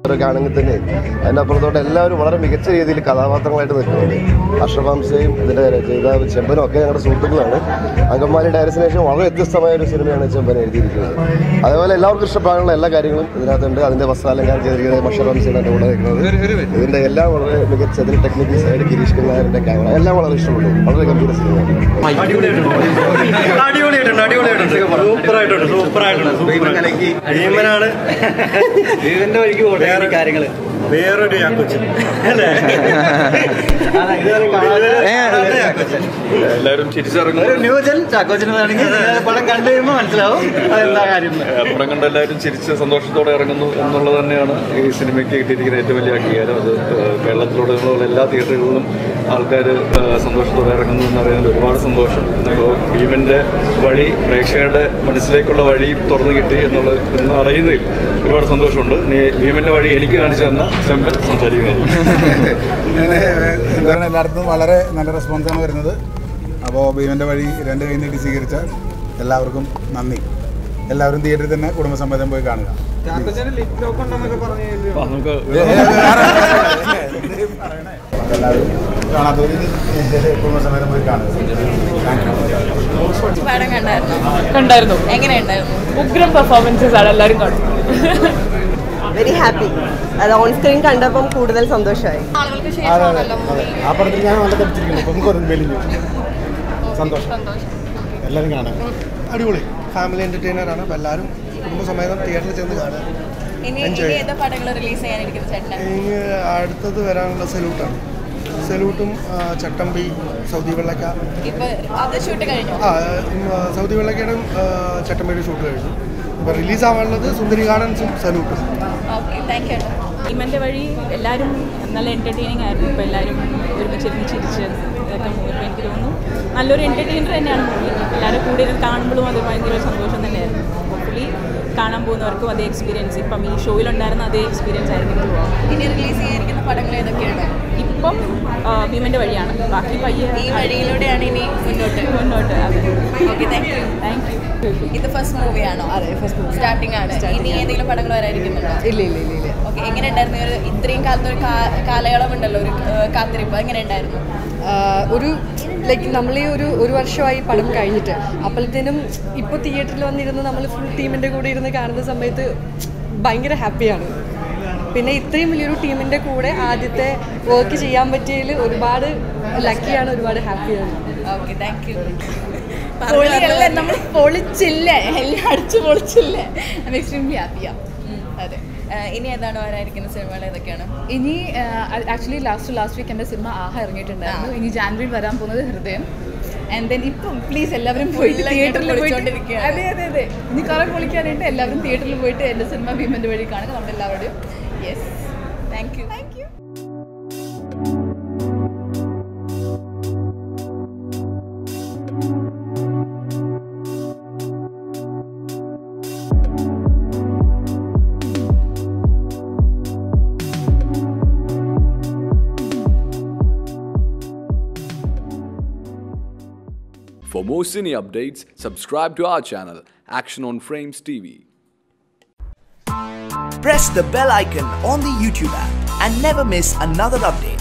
അവരൊക്കെ ആണെങ്കിൽ തന്നെ അതിൻ്റെ അപ്പുറത്തോട്ട് എല്ലാവരും വളരെ മികച്ച രീതിയിൽ കഥാപാത്രങ്ങളായിട്ട് നിൽക്കുന്നുണ്ട് അഷ്റഫാംസയും ഇതിൻ്റെ രചയിതാവ് ചെമ്പനും ഒക്കെ ഞങ്ങളുടെ സുഹൃത്തുക്കളാണ് അങ്കമാലി ഡയറക്ടറിനേഷൻ വളരെ വ്യത്യസ്തമായ ഒരു സിനിമയാണ് ചെമ്പൻ എഴുതിയിരിക്കുന്നത് അതേപോലെ എല്ലാവർക്കും ഇഷ്ടപ്പെടാനുള്ള എല്ലാ കാര്യങ്ങളും ഇതിനകത്തുണ്ട് അതിൻ്റെ വസ്ത്രാലങ്കാരം ചെയ്തിരിക്കുന്നത് അഷ്റഫാംസയാണ് എൻ്റെ കൂടെ നിൽക്കുന്നത് ഇതിൻ്റെ എല്ലാം വളരെ മികച്ച ഇതിൽ ടെക്നിക്കൽ സൈഡ് ഗിരീഷ് കുമാറിൻ്റെ ക്യാമറ എല്ലാം വളരെ ഇഷ്ടപ്പെട്ടു വളരെ ഗംഭീര സിനിമയാണ് അടിപൊളിയായിട്ടുണ്ട് അടിപൊളിയായിട്ടുണ്ട് സൂപ്പറായിട്ടുണ്ട് സൂപ്പറായിട്ടുണ്ട് ഭീമനാണ് ഭീമന്റെ വഴിക്ക് വേറെ കാര്യങ്ങള് വേറൊരു യാക്കൊച്ചൻ അല്ലേ എല്ലാവരും ചിരിച്ചിറങ്ങും ഒരു ന്യൂജൻ ചാക്കോച്ചനാണെങ്കിൽ പടം കണ്ടു കഴിയുമ്പോൾ മനസ്സിലാവും അതെന്താ കാര്യം പടം കണ്ട് എല്ലാവരും ചിരിച്ച് സന്തോഷത്തോടെ ഇറങ്ങുന്നു എന്നുള്ളത് തന്നെയാണ് ഈ സിനിമയ്ക്ക് കിട്ടിയിരിക്കുന്ന ഏറ്റവും വലിയ അംഗീകാരം അത് ഏഹ്, കേരളത്തിലുടനീളമുള്ള എല്ലാ തിയേറ്ററുകളിലും ആൾക്കാർ സന്തോഷത്തോടെ ഇറങ്ങുന്നു എന്ന് പറയുന്നത് ഒരുപാട് സന്തോഷം അപ്പോൾ ഭീമൻ്റെ വഴി പ്രേക്ഷകരുടെ മനസ്സിലേക്കുള്ള വഴി തുറന്നു കിട്ടി എന്നുള്ളത് എന്ന് അറിയുന്നതിൽ ഒരുപാട് സന്തോഷമുണ്ട് നീ ഭീമൻ്റെ വഴി എനിക്ക് കാണിച്ചു തന്ന ചെമ്പൻ സംസാരിക്കുന്നത് എന്താണ് എല്ലായിടത്തും വളരെ നല്ല റെസ്പോൺസാണ് വരുന്നത് അപ്പോൾ ഭീമൻ്റെ വഴി രണ്ട് കൈ നീട്ടി സ്വീകരിച്ച എല്ലാവർക്കും നന്ദി എല്ലാവരും തിയേറ്ററിൽ തന്നെ കുടുംബസമേതം പോയി കാണുക നമുക്ക് എല്ലാവരും കാണാത്തവർ കുടുംബസമേതം പോയി കാണുക പടം കണ്ടായിരുന്നു കണ്ടായിരുന്നു എങ്ങനെയുണ്ടായിരുന്നു ഉഗ്രം പെർഫോമൻസസ് ആണ് എല്ലാവരും കണ്ടു വെരി ഹാപ്പി അത് ഓൺ സ്ക്രീൻ കണ്ടപ്പം കൂടുതൽ സന്തോഷമായി ആളുകൾക്ക് ശേഷമാണല്ലോ മൂവി ആ പടത്തിൽ ഞാൻ നല്ല തടിച്ചിരിക്കുന്നു അപ്പം കുറേ മെലിഞ്ഞു സന്തോഷം എല്ലാവരും കാണാം അടിപൊളി ഫാമിലി എന്റർടൈനർ ആണ് അപ്പോൾ എല്ലാവരും കുടുംബസമേതം തിയേറ്ററിൽ ചെന്ന് കാണുക ഇനി ഇനി ഏതാ പടങ്ങൾ റിലീസ് ചെയ്യാനിരിക്കുന്ന ചേട്ടൻ ഇനി അടുത്തത് വരാനുള്ള സല്യൂട്ടാണ് സല്യൂട്ടും ആ, ചട്ടമ്പി സൗദി വെള്ളക്ക ഇപ്പൊ അത് ഷൂട്ട് കഴിഞ്ഞു ആ ഉം, ആ, സൗദി വെള്ളക്കയുടെ ചട്ടമ്പിയുടെ ഷൂട്ട് കഴിഞ്ഞു ഇപ്പോൾ റിലീസ് ആവാനുള്ളത് സുന്ദരി ഗാർഡൻസും സല്യൂട്ടും ഓക്കെ താങ്ക് യു ഭീമൻ്റെ വഴി എല്ലാവരും നല്ല എൻ്റർടൈനിങ് ആയിരുന്നു ഇപ്പോൾ എല്ലാവരും ഒരുമിച്ചിരുന്ന് ചിരിച്ച് ഇതൊക്കെ മൂവി ഇപ്പോൾ എനിക്ക് തോന്നുന്നു നല്ലൊരു എൻ്റർടൈനർ തന്നെയാണ് മൂവി എല്ലാവരും കൂടെ ഇരുന്ന് കാണുമ്പോഴും അത് ഭയങ്കര ഒരു സന്തോഷം തന്നെയായിരുന്നു ഹോപ്പ്ഫുള്ളി കാണാൻ പോകുന്നവർക്കും അതേ എക്സ്പീരിയൻസ് ഇപ്പം ഈ ഷോയിലുണ്ടായിരുന്ന അതേ എക്സ്പീരിയൻസ് ആയിരിക്കും പോകാം ഇനി റിലീസ് ചെയ്യാനിരിക്കുന്ന പടങ്ങൾ ഏതൊക്കെയാണ് ഇപ്പം ആ, ഭീമൻ്റെ വഴിയാണ് ബാക്കി പയ്യെ ഈ വഴിയിലൂടെയാണ് ഇനി മുന്നോട്ട് മുന്നോട്ട് അതെ okay thank you thank you ഇത് ഫസ്റ്റ് മൂവിയാണോ അതെ ഫസ്റ്റ് മൂവി സ്റ്റാർട്ടിംഗ് ആണ് ഇനി ഏതെങ്കിലും പടങ്ങൾ വരാനിരിക്കുന്നുണ്ടോ ഇല്ല ഇല്ല ഇല്ല ഇല്ല ഓക്കെ എങ്ങനെ ഉണ്ടായിരുന്നു ഒരു ഇത്രയും കാലത്ത് ഒരു കാ- കാലയളവുണ്ടല്ലോ ഒരു ഏഹ്, കാത്തിരിപ്പ് എങ്ങനെ ഉണ്ടായിരുന്നു ആഹ് ഒരു ലൈക്ക് നമ്മൾ ഈ ഒരു ഒരു വർഷമായി പടം കഴിഞ്ഞിട്ട് അപ്പോഴത്തേനും ഇപ്പോൾ തിയേറ്ററിൽ വന്നിരുന്ന് നമ്മൾ ഫുൾ ടീമിൻ്റെ കൂടെ ഇരുന്ന് കാണുന്ന സമയത്ത് ഭയങ്കര ഹാപ്പിയാണ് പിന്നെ ഇത്രയും വലിയൊരു ടീമിൻ്റെ കൂടെ ആദ്യത്തെ വർക്ക് ചെയ്യാൻ പറ്റിയതിൽ ഒരുപാട് ലക്കിയാണ് ഒരുപാട് ഹാപ്പിയാണ് ഓക്കെ താങ്ക് യു പൊളിയല്ലേ നമ്മൾ പൊളിച്ചില്ലേ എല്ലാം അടിച്ചു പൊളിച്ചില്ലേ ഐ എക്സ്ട്രീംലി ഹാപ്പിയാ അതെ ഏഹ്, ഇനി ഏതാണ് വരാനിരിക്കുന്ന സിനിമകൾ ഏതൊക്കെയാണ് ഇനി ആക്ച്വലി ലാസ്റ്റ് ലാസ്റ്റ് വീക്ക് എൻ്റെ സിനിമ ആഹ ഇറങ്ങിയിട്ടുണ്ടായിരുന്നു ഇനി ജാനുവരിയിൽ വരാൻ പോകുന്നത് ഹൃദയം ആൻഡ് ദെൻ ഇപ്പം പ്ലീസ് എല്ലാവരും പോയിട്ട് എല്ലാം തിയേറ്ററിൽ ഇങ്ങനെ പോയിട്ട് പൊളിച്ചോണ്ടിരിക്കുകയാണ്. അതെ അതെ അതെ ഇനി കുറെ പൊളിക്കാനായിട്ട് എല്ലാവരും തിയേറ്ററിൽ പോയിട്ട് എൻ്റെ സിനിമ ഭീമൻ്റെ വഴി കാണുക നമ്മുടെ എല്ലാവരുടെയും yes thank you thank you For more cine updates, subscribe to our channel, Action on Frames TV. Press the bell icon on the YouTube app and never miss another update.